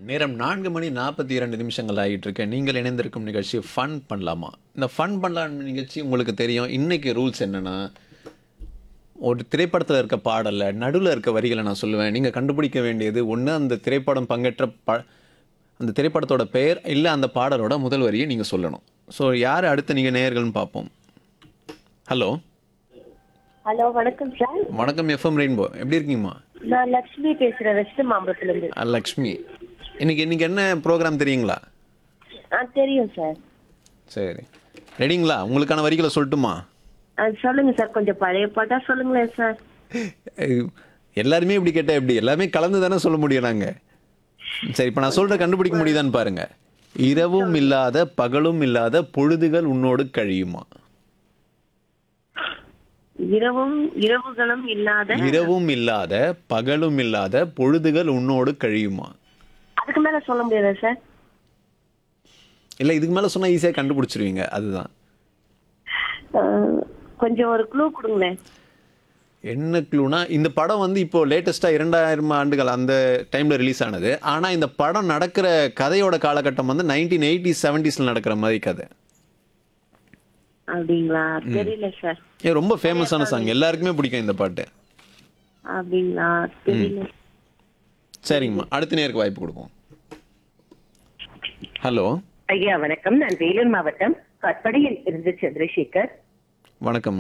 நேரம் நான்கு மணி நாற்பத்தி இரண்டு நிமிஷங்கள் ஆகிட்டு இருக்கு நீங்கள் இணைந்திருக்கும் நிகழ்ச்சி ஃபன் பண்ணலாமா இந்த ஃபன் பண்ணலாம் நிகழ்ச்சி உங்களுக்கு தெரியும் இன்னைக்கு ரூல்ஸ் என்னன்னா ஒரு திரைப்படத்தில் இருக்க பாடல்ல நடுவில் இருக்க வரிகளை நான் சொல்லுவேன் நீங்கள் கண்டுபிடிக்க வேண்டியது ஒன்று அந்த திரைப்படம் பங்கேற்ற ப அந்த திரைப்படத்தோட பெயர் இல்லை அந்த பாடலோட முதல் வரியை நீங்கள் சொல்லணும் ஸோ யார் அடுத்து நீங்கள் நேயர்கள்னு பார்ப்போம் ஹலோ ஹலோ வணக்கம் சார் வணக்கம் எஃப்எம் ரெயின்போ எப்படி இருக்கீங்கம்மா நான் லக்ஷ்மி பேசுறேன் வெஸ்ட் மாம்பலத்துல இருந்து அஹ், லக்ஷ்மி இன்னைக்கு இன்னைக்கு என்ன ப்ரோக்ராம் தெரியுங்களா ஆ தெரியும் சார் சரி ரெடிங்களா உங்களுக்கான வரிகளை சொல்லட்டுமா ஆ, சொல்லுங்க சார் கொஞ்சம் பழைய பாட்டா சொல்லுங்களேன் சார் அஹ், எல்லாருமே இப்படி கேட்டால் எப்படி எல்லாமே கலந்து தானே சொல்ல முடியும் நாங்கள் சரி இப்போ நான் சொல்கிற கண்டுபிடிக்க முடியுதான்னு பாருங்க இரவும் இல்லாத பகலும் இல்லாத பொழுதுகள் உன்னோடு கழியுமா இரவும் இரவுகளும் இல்லாத இரவும் இல்லாத பகலும் இல்லாத பொழுதுகள் உன்னோடு கழியுமா அதுக்கு மேல சொல்ல முடியாதா சார் இல்லை இதுக்கு மேலே சொன்னால் ஈஸியாக கண்டுபிடிச்சிருவீங்க அதுதான் ஆ, கொஞ்சம் ஒரு க்ளூ கொடுங்களேன் என்ன க்ளூனா இந்த படம் வந்து இப்போ லேட்டஸ்ட்டாக இரண்டாயிரம் ஆண்டுகள் அந்த டைமில் ரிலீஸ் ஆனது ஆனால் இந்த படம் நடக்கிற கதையோட காலகட்டம் வந்து நைன்டீன் எயிட்டி செவன்டிஸில் நடக்கிற மாதிரி கதை அப்படிங்களா தெரியல சார் ஏன் ரொம்ப ஃபேமஸான சாங் எல்லாருக்குமே பிடிக்கும் இந்த பாட்டு அப்படிங்களா தெரியல சரிங்கம்மா அடுத்த நேருக்கு வாய்ப்பு கொடுப்போம் ஹலோ ஐயா வணக்கம் நான் வேலூர் மாவட்டம் கற்படையில் இருந்து சந்திரசேகர் வணக்கம்